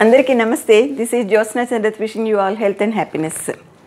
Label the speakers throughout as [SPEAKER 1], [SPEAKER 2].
[SPEAKER 1] అందరికీ నమస్తే this is Jyotsna Chandrat wishing you all health and happiness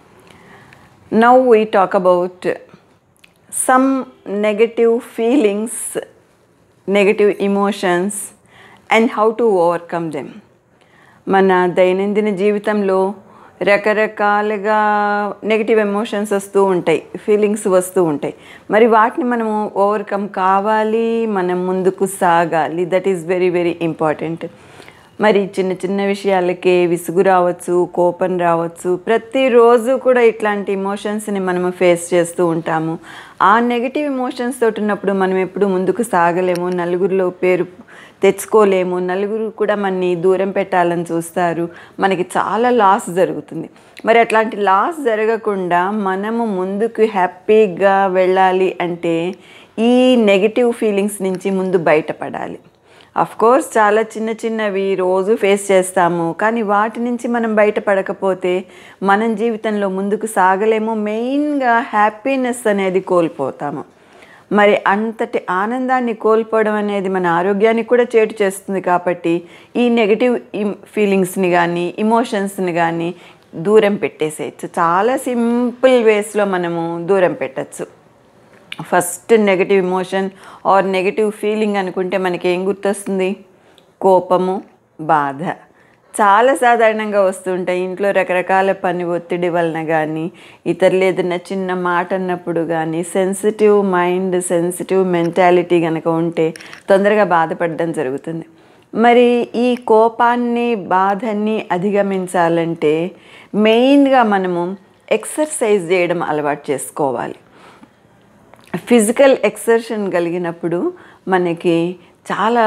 [SPEAKER 1] now we talk about some negative feelings negative emotions and how to overcome them మన దైనందిన జీవితంలో రకరకాలుగా negative emotions వస్తూ ఉంటాయి ఫీలింగ్స్ వస్తూ ఉంటాయి మరి వాటిని మనము ఓవర్కమ్ కావాలి మనం ముందుకు సాగాలి that is very very important మరి చిన్న చిన్న విషయాలకే విసుగు రావచ్చు కోపం రావచ్చు ప్రతిరోజు కూడా ఇట్లాంటి ఇమోషన్స్ని మనము ఫేస్ చేస్తూ ఉంటాము ఆ నెగిటివ్ ఇమోషన్స్ తోటి ఉన్నప్పుడు మనం ఎప్పుడు ముందుకు సాగలేము నలుగురిలో పేరు తెచ్చుకోలేము నలుగురు కూడా మనని దూరం పెట్టాలని చూస్తారు మనకి చాలా లాస్ జరుగుతుంది మరి అట్లాంటి లాస్ జరగకుండా మనము ముందుకు హ్యాపీగా వెళ్ళాలి అంటే ఈ నెగిటివ్ ఫీలింగ్స్ నుంచి ముందు బయటపడాలి అఫ్ కోర్స్ చాలా చిన్న చిన్నవి రోజు ఫేస్ చేస్తాము కానీ వాటి నుంచి మనం బయటపడకపోతే మనం జీవితంలో ముందుకు సాగలేము మెయిన్గా హ్యాపీనెస్ అనేది కోల్పోతాము మరి అంతటి ఆనందాన్ని కోల్పోవడం అనేది మన ఆరోగ్యానికి కూడా చేటు చేస్తుంది కాబట్టి ఈ నెగిటివ్ ఫీలింగ్స్ని కానీ ఇమోషన్స్ని కానీ దూరం పెట్టేసేయచ్చు చాలా సింపుల్ వేస్లో మనము దూరం పెట్టచ్చు first negative emotion or negative feeling అనుకుంటే మనకి ఏం గుర్తొస్తుంది కోపము బాధ చాలా సాధారణంగా వస్తుంటాయి ఇంట్లో రకరకాల పని ఒత్తిడి వలన కానీ ఇతరులు ఏదైనా చిన్న మాట అన్నప్పుడు కానీ సెన్సిటివ్ మైండ్ సెన్సిటివ్ మెంటాలిటీ కనుక ఉంటే తొందరగా బాధపడడం జరుగుతుంది మరి ఈ కోపాన్ని బాధని అధిగమించాలంటే మెయిన్గా మనము ఎక్సర్సైజ్ చేయడం అలవాటు చేసుకోవాలి ఫిజికల్ ఎక్సర్షన్ కలిగినప్పుడు మనకి చాలా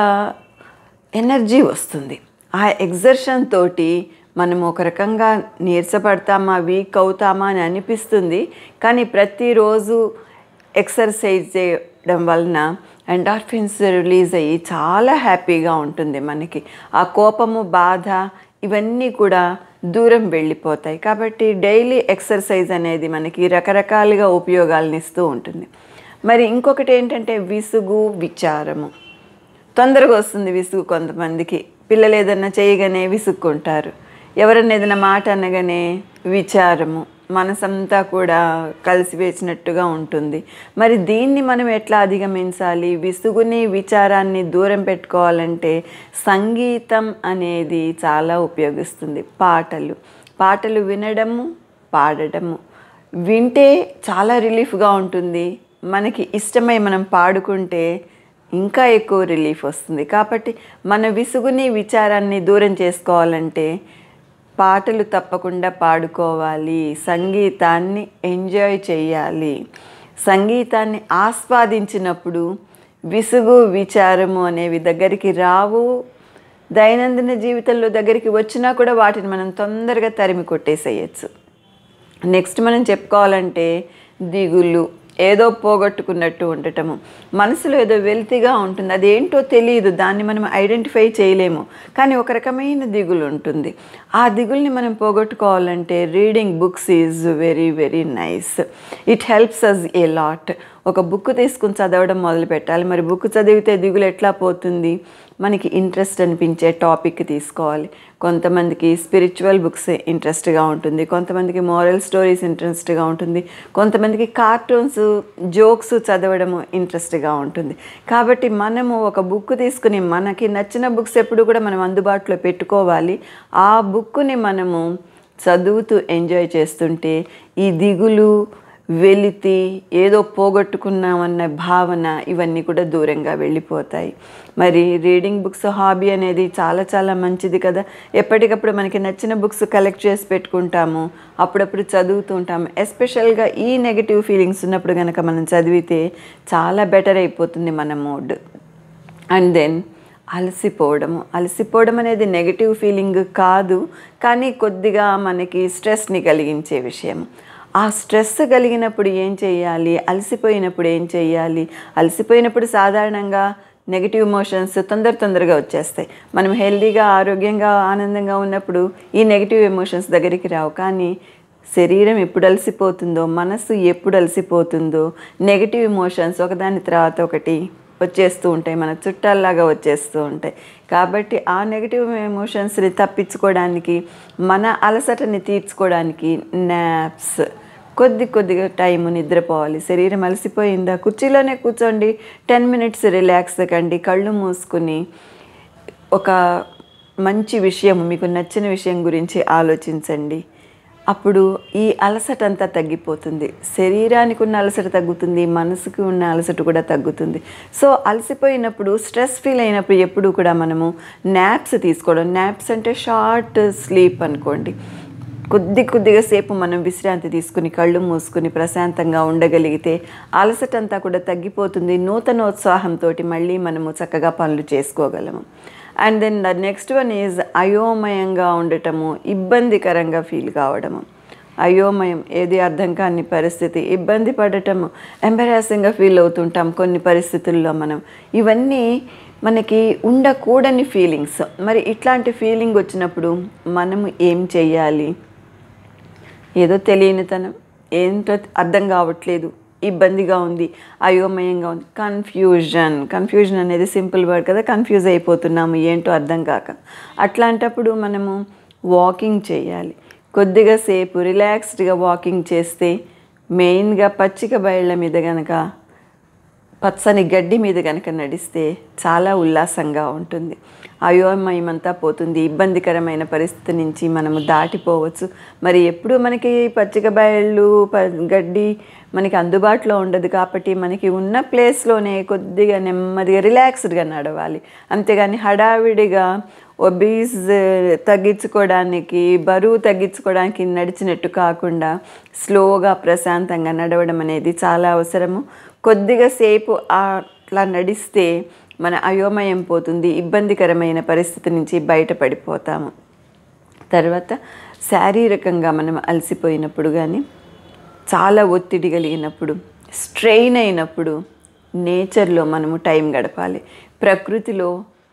[SPEAKER 1] ఎనర్జీ వస్తుంది ఆ ఎగ్జర్షన్ తోటి మనం ఒక రకంగా నీరసపడతామా వీక్ అవుతామా అని అనిపిస్తుంది కానీ ప్రతిరోజు ఎక్సర్సైజ్ చేయడం వలన ఎండార్ఫిన్స్ రిలీజ్ అయ్యి చాలా హ్యాపీగా ఉంటుంది మనకి ఆ కోపము బాధ ఇవన్నీ కూడా దూరం వెళ్ళిపోతాయి కాబట్టి డైలీ ఎక్సర్సైజ్ అనేది మనకి రకరకాలుగా ఉపయోగాలను ఇస్తూ ఉంటుంది మరి ఇంకొకటి ఏంటంటే విసుగు విచారము తొందరగా వస్తుంది విసుగు కొంతమందికి పిల్లలు ఏదన్నా చేయగానే విసుక్కుంటారు ఎవరన్నా ఏదైనా మాట అనగానే విచారము మనసంతా కూడా కలిసివేసినట్టుగా ఉంటుంది మరి దీన్ని మనం ఎట్లా అధిగమించాలి విసుగుని విచారాన్ని దూరం పెట్టుకోవాలంటే సంగీతం అనేది చాలా ఉపయోగిస్తుంది పాటలు పాటలు వినడము పాడడము వింటే చాలా రిలీఫ్గా ఉంటుంది మనకి ఇష్టమై మనం పాడుకుంటే ఇంకా ఎక్కువ రిలీఫ్ వస్తుంది కాబట్టి మన విసుగుని విచారాన్ని దూరం చేసుకోవాలంటే పాటలు తప్పకుండా పాడుకోవాలి సంగీతాన్ని ఎంజాయ్ చేయాలి సంగీతాన్ని ఆస్వాదించినప్పుడు విసుగు విచారము అనేవి దగ్గరికి రావు దైనందిన జీవితంలో దగ్గరికి వచ్చినా కూడా వాటిని మనం తొందరగా తరిమి కొట్టేసేయచ్చు నెక్స్ట్ మనం చెప్పుకోవాలంటే దిగులు ఏదో పోగొట్టుకున్నట్టు ఉండటము మనసులో ఏదో వెల్తిగా ఉంటుంది అదేంటో తెలియదు దాన్ని మనం ఐడెంటిఫై చేయలేము కానీ ఒక రకమైన దిగులు ఉంటుంది ఆ దిగుల్ని మనం పోగొట్టుకోవాలంటే reading books is very very nice it helps us a lot ఒక బుక్ తీసుకుని చదవడం మొదలు పెట్టాలి మరి బుక్ చదివితే దిగులు ఎట్లా పోతుంది మనకి ఇంట్రెస్ట్ అనిపించే టాపిక్ తీసుకోవాలి కొంతమందికి స్పిరిచువల్ బుక్స్ ఇంట్రెస్ట్గా ఉంటుంది కొంతమందికి మోరల్ స్టోరీస్ ఇంట్రెస్ట్గా ఉంటుంది కొంతమందికి కార్టూన్స్ జోక్స్ చదవడము ఇంట్రెస్ట్గా ఉంటుంది కాబట్టి మనము ఒక బుక్ తీసుకుని మనకి నచ్చిన బుక్స్ ఎప్పుడు కూడా మనం అందుబాటులో పెట్టుకోవాలి ఆ బుక్ని మనము చదువుతూ ఎంజాయ్ చేస్తుంటే ఈ దిగులు వెలితి ఏదో పోగొట్టుకున్నామన్న భావన ఇవన్నీ కూడా దూరంగా వెళ్ళిపోతాయి మరి రీడింగ్ బుక్స్ హాబీ అనేది చాలా చాలా మంచిది కదా ఎప్పటికప్పుడు మనకి నచ్చిన బుక్స్ కలెక్ట్ చేసి పెట్టుకుంటాము అప్పుడప్పుడు చదువుతూ ఉంటాము ఎస్పెషల్గా ఈ నెగిటివ్ ఫీలింగ్స్ ఉన్నప్పుడు కనుక మనం చదివితే చాలా బెటర్ అయిపోతుంది మన మూడ్ అండ్ దెన్ అలసిపోవడము అలసిపోవడం అనేది నెగిటివ్ ఫీలింగ్ కాదు కానీ కొద్దిగా మనకి స్ట్రెస్ని కలిగించే విషయం ఆ స్ట్రెస్ కలిగినప్పుడు ఏం చేయాలి అలసిపోయినప్పుడు ఏం చేయాలి అలసిపోయినప్పుడు సాధారణంగా నెగిటివ్ ఎమోషన్స్ తొందర తొందరగా వచ్చేస్తాయి మనం హెల్దీగా ఆరోగ్యంగా ఆనందంగా ఉన్నప్పుడు ఈ నెగిటివ్ ఎమోషన్స్ దగ్గరికి రావు కానీ శరీరం ఎప్పుడు అలసిపోతుందో మనసు ఎప్పుడు అలసిపోతుందో నెగిటివ్ ఎమోషన్స్ ఒకదాని తర్వాత ఒకటి వచ్చేస్తూ ఉంటాయి మన చుట్టాల్లాగా వచ్చేస్తూ ఉంటాయి కాబట్టి ఆ నెగిటివ్ ఎమోషన్స్ని తప్పించుకోవడానికి మన అలసటని తీర్చుకోవడానికి నాప్స్ కొద్ది కొద్దిగా టైం నిద్రపోవాలి శరీరం అలసిపోయిందా కుర్చీలోనే కూర్చోండి టెన్ మినిట్స్ రిలాక్స్ కండి కళ్ళు మూసుకుని ఒక మంచి విషయం మీకు నచ్చిన విషయం గురించి ఆలోచించండి అప్పుడు ఈ అలసట అంతా తగ్గిపోతుంది శరీరానికి ఉన్న అలసట తగ్గుతుంది మనసుకి ఉన్న అలసట కూడా తగ్గుతుంది సో అలసిపోయినప్పుడు స్ట్రెస్ ఫీల్ అయినప్పుడు ఎప్పుడు కూడా మనము నాప్స్ తీసుకోవడం నాప్స్ అంటే షార్ట్ స్లీప్ అనుకోండి కొద్ది కొద్దిగా సేపు మనం విశ్రాంతి తీసుకుని కళ్ళు మూసుకుని ప్రశాంతంగా ఉండగలిగితే అలసట అంతా కూడా తగ్గిపోతుంది నూతనోత్సాహంతో మళ్ళీ మనము చక్కగా పనులు చేసుకోగలము and then the next one is అయోమయంగా ఉండటము ఇబ్బందికరంగా ఫీల్ కావడము అయోమయం ఏది అర్థం కాని పరిస్థితి ఇబ్బంది పడటము ఎంబరాసింగ్గా ఫీల్ అవుతుంటాం కొన్ని పరిస్థితుల్లో మనం ఇవన్నీ మనకి ఉండకూడని ఫీలింగ్స్ మరి ఇట్లాంటి ఫీలింగ్ వచ్చినప్పుడు మనము ఏం చెయ్యాలి ఏదో తెలియనితనం ఏంటో అర్థం కావట్లేదు ఇబ్బందిగా ఉంది అయోమయంగా ఉంది కన్ఫ్యూజన్ కన్ఫ్యూజన్ అనేది సింపుల్ వర్డ్ కదా కన్ఫ్యూజ్ అయిపోతున్నాము ఏంటో అర్థం కాక అట్లాంటప్పుడు మనము వాకింగ్ చేయాలి కొద్దిగా సేపు రిలాక్స్డ్గా వాకింగ్ చేస్తే మెయిన్గా పచ్చిక బయళ్ళ మీద గనక పచ్చని గడ్డి మీద కనుక నడిస్తే చాలా ఉల్లాసంగా ఉంటుంది అయోమయం అంతా పోతుంది ఇబ్బందికరమైన పరిస్థితి నుంచి మనము దాటిపోవచ్చు మరి ఎప్పుడు మనకి పచ్చిక బయళ్ళు ప గడ్డి మనకి అందుబాటులో ఉండదు కాబట్టి మనకి ఉన్న ప్లేస్లోనే కొద్దిగా నెమ్మదిగా రిలాక్స్డ్గా నడవాలి అంతేగాని హడావిడిగా ఒబీస్ తగ్గించుకోవడానికి బరువు తగ్గించుకోవడానికి నడిచినట్టు కాకుండా స్లోగా ప్రశాంతంగా నడవడం అనేది చాలా అవసరము కొద్దిగా సేపు అట్లా నడిస్తే మన అయోమయం పోతుంది ఇబ్బందికరమైన పరిస్థితి నుంచి బయటపడిపోతాము తర్వాత శారీరకంగా మనం అలసిపోయినప్పుడు కానీ చాలా ఒత్తిడి కలిగినప్పుడు స్ట్రెయిన్ అయినప్పుడు నేచర్లో మనము టైం గడపాలి ప్రకృతిలో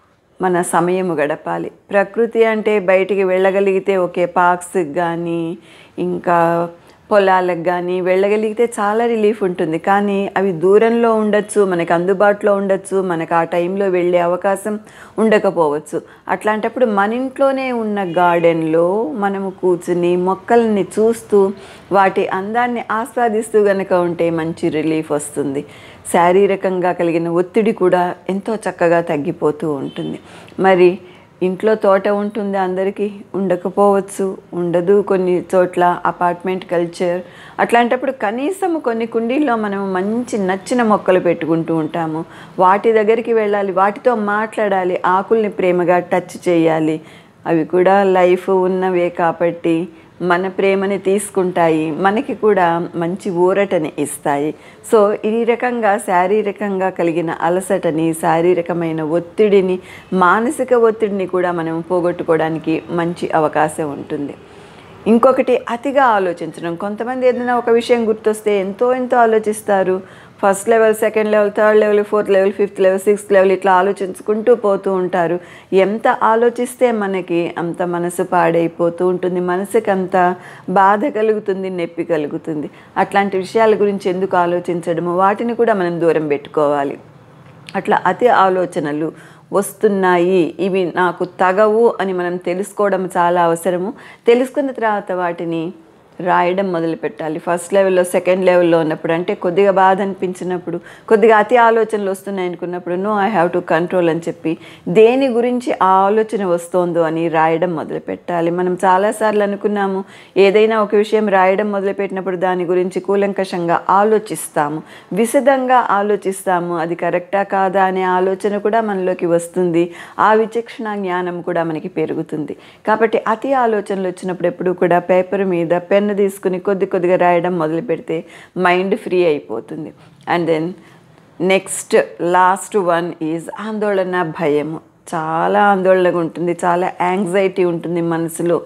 [SPEAKER 1] మన సమయము గడపాలి ప్రకృతి అంటే బయటికి వెళ్ళగలిగితే ఒకే పార్క్స్కి కానీ ఇంకా పొలాలకు కానీ వెళ్ళగలిగితే చాలా రిలీఫ్ ఉంటుంది కానీ అవి దూరంలో ఉండొచ్చు మనకు అందుబాటులో ఉండొచ్చు మనకు ఆ టైంలో వెళ్ళే అవకాశం ఉండకపోవచ్చు అట్లాంటప్పుడు మన ఇంట్లోనే ఉన్న గార్డెన్లో మనము కూర్చుని మొక్కల్ని చూస్తూ వాటి అందాన్ని ఆస్వాదిస్తూ గనక ఉంటే మంచి రిలీఫ్ వస్తుంది శారీరకంగా కలిగిన ఒత్తిడి కూడా ఎంతో చక్కగా తగ్గిపోతూ ఉంటుంది మరి ఇంట్లో తోట ఉంటుంది అందరికీ ఉండకపోవచ్చు ఉండదు కొన్ని చోట్ల అపార్ట్మెంట్ కల్చర్ అట్లాంటప్పుడు కనీసం కొన్ని కుండీల్లో మనం మంచి నచ్చిన మొక్కలు పెట్టుకుంటూ ఉంటాము వాటి దగ్గరికి వెళ్ళాలి వాటితో మాట్లాడాలి ఆకుల్ని ప్రేమగా టచ్ చేయాలి అవి కూడా లైఫ్ ఉన్నవే కాబట్టి మన ప్రేమని తీసుకుంటాయి మనకి కూడా మంచి ఊరటని ఇస్తాయి సో ఈ రకంగా శారీరకంగా కలిగిన అలసటని శారీరకమైన ఒత్తిడిని మానసిక ఒత్తిడిని కూడా మనం పోగొట్టుకోవడానికి మంచి అవకాశం ఉంటుంది ఇంకొకటి అతిగా ఆలోచించడం కొంతమంది ఏదైనా ఒక విషయం గుర్తొస్తే ఎంతో ఎంతో ఆలోచిస్తారు first level second level third level fourth level fifth level sixth level ఇట్లా ఆలోచించుకుంటూ పోతూ ఉంటారు ఎంత ఆలోచిస్తే మనకి అంత మనసు పాడైపోతూ ఉంటుంది మనసుకి అంత బాధ కలుగుతుంది నొప్పి కలుగుతుంది అట్లాంటి విషయాల గురించి ఎందుకు ఆలోచించడము వాటిని కూడా మనం దూరం పెట్టుకోవాలి అట్లా అతి ఆలోచనలు వస్తున్నాయి ఇవి నాకు తగవు అని మనం తెలుసుకోవడం చాలా అవసరము తెలుసుకున్న తర్వాత వాటిని రాయడం మొదలు పెట్టాలి ఫస్ట్ లెవెల్లో సెకండ్ లెవెల్లో ఉన్నప్పుడు అంటే కొద్దిగా బాధ అనిపించినప్పుడు కొద్దిగా అతి ఆలోచనలు వస్తున్నాయి అనుకున్నప్పుడు no I have to control అని చెప్పి దేని గురించి ఆ ఆలోచన వస్తోందో అని రాయడం మొదలు పెట్టాలి మనం చాలాసార్లు అనుకున్నాము ఏదైనా ఒక విషయం రాయడం మొదలుపెట్టినప్పుడు దాని గురించి కూలంకషంగా ఆలోచిస్తాము విశదంగా ఆలోచిస్తాము అది కరెక్టా కాదా అనే ఆలోచన కూడా మనలోకి వస్తుంది ఆ విచక్షణ జ్ఞానం కూడా మనకి పెరుగుతుంది కాబట్టి అతి ఆలోచనలు వచ్చినప్పుడు ఎప్పుడు కూడా పేపర్ మీద పెన్ తీసుకుని కొద్ది కొద్దిగా రాయడం మొదలు పెడితే మైండ్ ఫ్రీ అయిపోతుంది and then next last one is ఆందోళన భయము చాలా ఆందోళనగా ఉంటుంది చాలా యాంగ్జైటీ ఉంటుంది మనసులో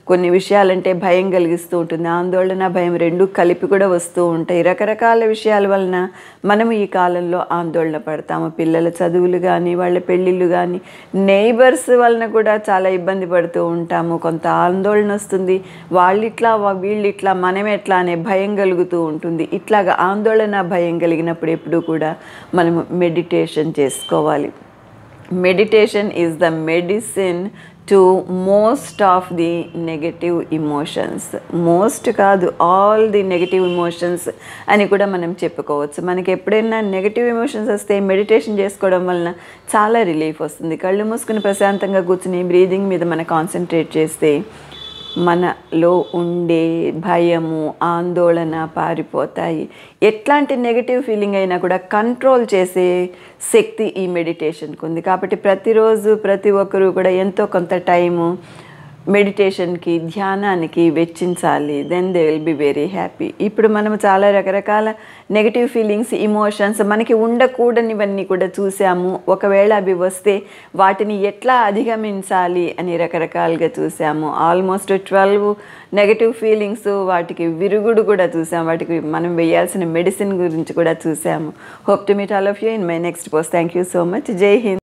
[SPEAKER 1] కొన్ని విషయాలంటే భయం కలిగిస్తూ ఉంటుంది ఆందోళన భయం రెండు కలిపి కూడా వస్తూ ఉంటాయి రకరకాల విషయాల వలన మనం ఈ కాలంలో ఆందోళన పడతాము పిల్లల చదువులు కానీ వాళ్ళ పెళ్ళిళ్ళు కానీ నైబర్స్ వలన కూడా చాలా ఇబ్బంది పడుతూ ఉంటాము కొంత ఆందోళన వస్తుంది వాళ్ళు ఇట్లా వీళ్ళు ఇట్లా మనం ఎట్లా అనే భయం కలుగుతూ ఉంటుంది ఇట్లాగా ఆందోళన భయం కలిగినప్పుడు ఎప్పుడు కూడా మనము మెడిటేషన్ చేసుకోవాలి meditation is the medicine to most of the negative emotions most కాదు ఆల్ ది నెగటివ్ ఇమోషన్స్ అని కూడా మనం చెప్పుకోవచ్చు మనకి ఎప్పుడైనా నెగటివ్ ఎమోషన్స్ వస్తే మెడిటేషన్ చేసుకోవడం వలన చాలా రిలీఫ్ వస్తుంది కళ్ళు మూసుకుని ప్రశాంతంగా కూర్చుని బ్రీదింగ్ మీద మనం కాన్సన్ట్రేట్ చేస్తే మనలో ఉండే భయము ఆందోళన పారిపోతాయి ఎట్లాంటి నెగటివ్ ఫీలింగ్ అయినా కూడా కంట్రోల్ చేసే శక్తి ఈ మెడిటేషన్కి ఉంది కాబట్టి ప్రతిరోజు ప్రతి ఒక్కరూ కూడా ఎంతో కొంత టైము మెడిటేషన్కి ధ్యానానికి వెచ్చించాలి then they will be very happy ఇప్పుడు మనం చాలా రకరకాల నెగటివ్ ఫీలింగ్స్ ఇమోషన్స్ మనకి ఉండకూడనివన్నీ కూడా చూసాము ఒకవేళ అవి వస్తే వాటిని ఎట్లా అధిగమించాలి అని రకరకాలుగా చూసాము ఆల్మోస్ట్ ట్వెల్వ్ నెగటివ్ ఫీలింగ్స్ వాటికి విరుగుడు కూడా చూసాము వాటికి మనం వేయాల్సిన మెడిసిన్ గురించి కూడా చూసాము hope to meet all of you in my next post thank you so much జై హింద్